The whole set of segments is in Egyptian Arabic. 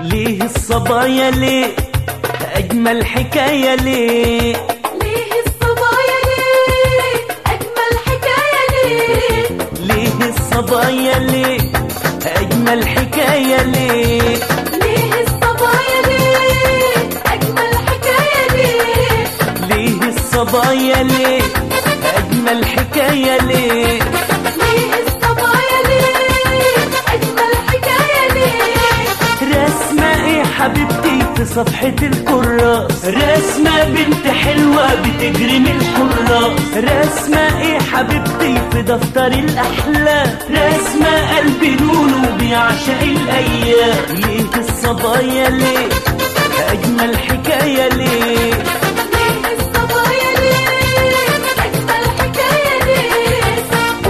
ليه الصبايا ليه أجمل حكاية ليه ليه الصبايا ليه أجمل حكاية ليه ليه الصبايا ليه أجمل حكاية ليه ليه الصبايا ليه أجمل حكاية ليه ليه الصبايا ليه أجمل حكاية ليه ليه الصبايا ليه أجمل حكاية ليه رسمة ايه حبيبتي في صفحة الكراس رسمة بنت حلوة بتجري من الحراس رسمة ايه حبيبتي في دفتر الأحلام رسمة قلبي لونه بيعشق الأيام ليه الصبايا ليه أجمل حكاية ليه ليه الصبايا ليه أجمل حكاية ليه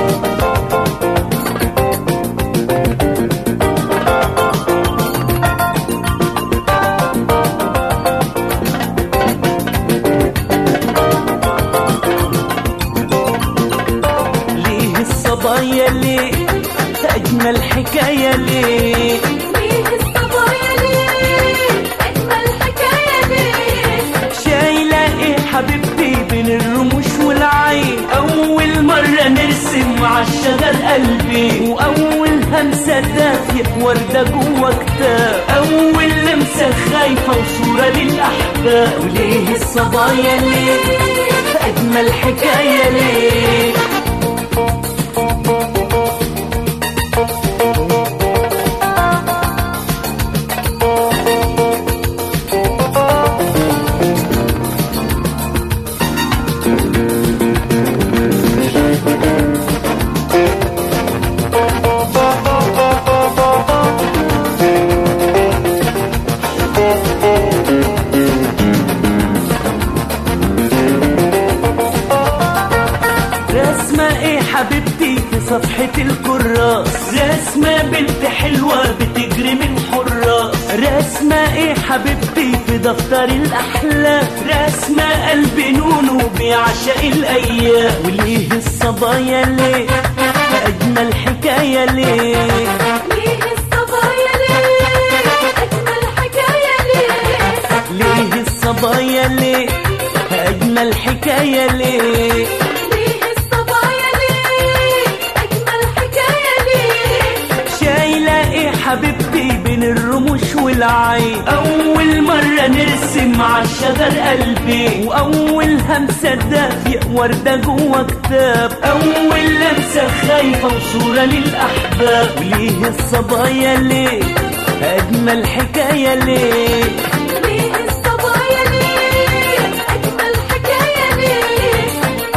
ليه الصبايا ليه أجمل حكاية ليه ليه الصبايا ليه أجمل حكاية ليه شايلة ايه حبيبتي بين الرموش والعين أول مرة نرسم عالشجر قلبي وأول همسة دافية وردة جوا كتاب أول لمسة خايفة وصورة للأحباب وليه الصبايا ليه أجمل حكاية ليه رسمة ايه حبيبتي في صفحة الكراس رسمة بنت حلوة بتجري من حراس رسمة ايه حبيبتي في دفتر الأحلام رسمة قلبي نونو بيعشق الأيام وليه الصبايا ليه أجمل حكاية ليه ليه الصبايا ليه أجمل حكاية ليه ليه الصبايا ليه أجمل حكاية ليه ليه الصبايا ليه أجمل حكاية ليه شايلة ايه حبيبتي بين الرموش والعين أول مرة نرسم عالشجر قلبي وأول همسة دافية وردة جوا كتاب أول لمسة خايفة وصورة للأحباب وليه الصبايا ليه أجمل حكاية ليه ليه الصبايا ليه أجمل حكاية ليه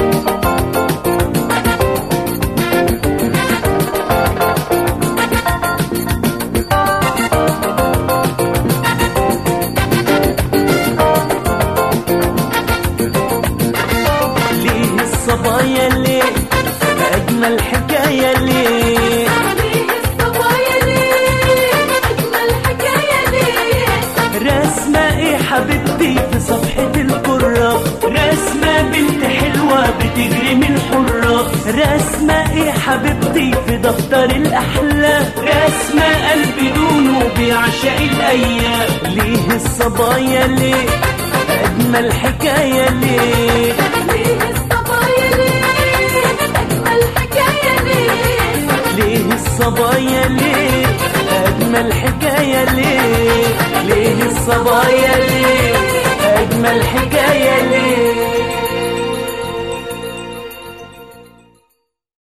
ليه الصبايا ليه أجمل حكاية ليه ليه الصبايا ليه أجمل حكاية ليه رسمة ايه حبيبتي في صفحة الكرة رسمة بنت حلوة بتجري من حرة رسمة ايه حبيبتي في دفتر الأحلام رسمة قلبي لونه بيعشق الأيام ليه الصبايا ليه أجمل حكاية ليه ليه الصبايا ليه أجمل حكاية ليه ليه الصبايا ليه أجمل حكاية ليه ليه الصبايا ليه أجمل حكاية